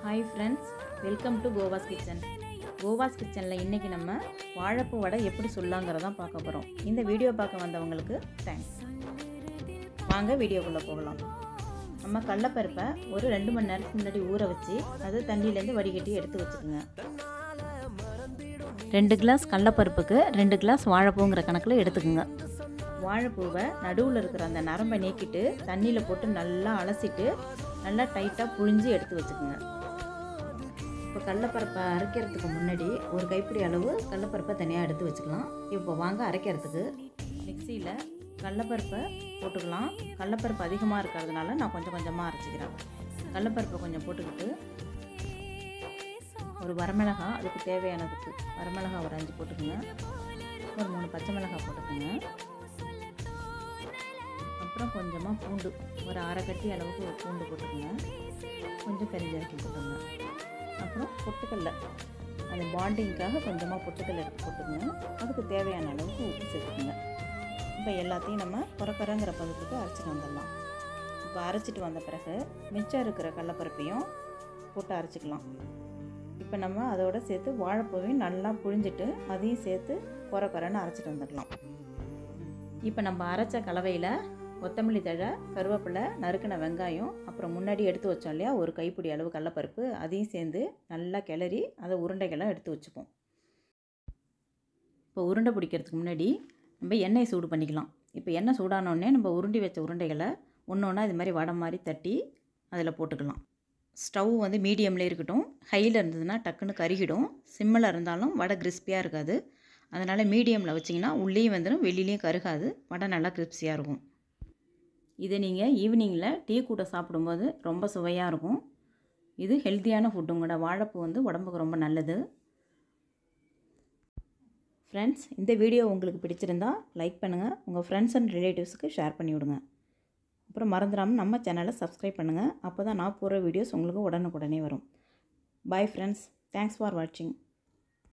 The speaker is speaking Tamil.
hi friends welcome to Kovas kitchen Kovas கிச்சனில் இன்றைக்கி நம்ம வாழைப்பூ வடை எப்படி சொல்லாங்கிறதான் பார்க்க போகிறோம் இந்த வீடியோ பார்க்க வந்தவங்களுக்கு தேங்க்ஸ் வாங்க வீடியோக்குள்ளே போகலாம் நம்ம கடலப்பருப்பை ஒரு ரெண்டு மணி நேரத்துக்கு முன்னாடி ஊற வச்சு அது தண்ணியிலேருந்து வடிகட்டி எடுத்து வச்சுக்கோங்க ரெண்டு கிளாஸ் கடலப்பருப்புக்கு ரெண்டு கிளாஸ் வாழைப்பூங்கிற கணக்கில் எடுத்துக்கோங்க வாழைப்பூவை நடுவில் இருக்கிற அந்த நரம்பை நீக்கிட்டு தண்ணியில் போட்டு நல்லா அலசிட்டு நல்லா டைட்டாக புழிஞ்சு எடுத்து வச்சுக்கோங்க இப்போ கடலப்பருப்பை அரைக்கிறதுக்கு முன்னாடி ஒரு கைப்பிடி அளவு கடலப்பருப்பை தனியாக எடுத்து வச்சுக்கலாம் இப்போ வாங்க அரைக்கிறதுக்கு மிக்சியில் கடலப்பருப்பை போட்டுக்கலாம் கடலப்பருப்பு அதிகமாக இருக்கிறதுனால நான் கொஞ்சம் கொஞ்சமாக அரைச்சிக்கிறேன் கடலப்பருப்பை கொஞ்சம் போட்டுக்கிட்டு ஒரு வரமிளகா அதுக்கு தேவையானதுக்கு வரமிளகா ஒரு அஞ்சு போட்டுக்கோங்க ஒரு மூணு பச்சை மிளகாய் போட்டுக்கோங்க அப்புறம் கொஞ்சமாக பூண்டு ஒரு அரை கட்டி அளவுக்கு பூண்டு போட்டுக்கோங்க கொஞ்சம் பெருஞ்சீரகம் போட்டுக்கோங்க அப்புறம் பொட்டுக்கடல அந்த பாண்டிங்க்காக கொஞ்சமாக பொட்டுக்கடலை எடுத்து போட்டுக்கோங்க அதுக்கு தேவையான அளவுக்கு உப்பு சேர்த்துக்கோங்க இப்போ எல்லாத்தையும் நம்ம குறக்குறங்கிற பதத்துக்கு அரைச்சிட்டு வந்துடலாம் இப்போ அரைச்சிட்டு வந்த பிறகு மிச்சம் இருக்கிற கடலப்பருப்பையும் போட்டு அரைச்சிக்கலாம் இப்போ நம்ம அதோட சேர்த்து வாழைப்பூவையும் நல்லா புழிஞ்சிட்டு அதையும் சேர்த்து குறை குறைன்னு அரைச்சிட்டு வந்துடலாம் இப்போ நம்ம அரைச்ச கலவையில் கொத்தமல்லி தழை கருவேப்பிலை நறுக்கின வெங்காயம் அப்புறம் முன்னாடி எடுத்து வச்சோம் இல்லையா ஒரு கைப்பிடி அளவு கடலப்பருப்பு அதையும் சேர்ந்து நல்லா கிளறி அதை உருண்டைகளாக எடுத்து வச்சுப்போம் இப்போ உருண்டை பிடிக்கிறதுக்கு முன்னாடி நம்ம எண்ணெய் சூடு பண்ணிக்கலாம் இப்போ எண்ணெய் சூடானோடனே நம்ம உருண்டி வச்ச உருண்டைகளை ஒன்று ஒன்றா இது மாதிரி வடை மாதிரி தட்டி அதில் போட்டுக்கலாம் ஸ்டவ் வந்து மீடியமில் இருக்கட்டும் ஹையில் இருந்ததுன்னா டக்குன்னு கருகிடும் சிம்மில் இருந்தாலும் வடை கிறிஸ்பியாக இருக்காது அதனால் மீடியமில் வச்சிங்கன்னா உள்ளேயும் வந்துடும் வெளியிலையும் கருகாது வடை நல்லா கிறிஸ்பியாக இருக்கும் இதை நீங்கள் ஈவினிங்கில் டீ கூட சாப்பிடும்போது ரொம்ப சுவையாக இருக்கும் இது ஹெல்த்தியான ஃபுட்டு கூட வாழைப்பூ வந்து உடம்புக்கு ரொம்ப நல்லது ஃப்ரெண்ட்ஸ் இந்த வீடியோ உங்களுக்கு பிடிச்சிருந்தா லைக் பண்ணுங்கள் உங்கள் ஃப்ரெண்ட்ஸ் அண்ட் ரிலேட்டிவ்ஸுக்கு ஷேர் பண்ணி விடுங்க அப்புறம் மறந்துடாமல் நம்ம சேனலை சப்ஸ்கிரைப் பண்ணுங்கள் அப்போ தான் நான் போகிற வீடியோஸ் உங்களுக்கு உடனுக்குடனே வரும் பாய் ஃப்ரெண்ட்ஸ் தேங்க்ஸ் ஃபார் வாட்சிங்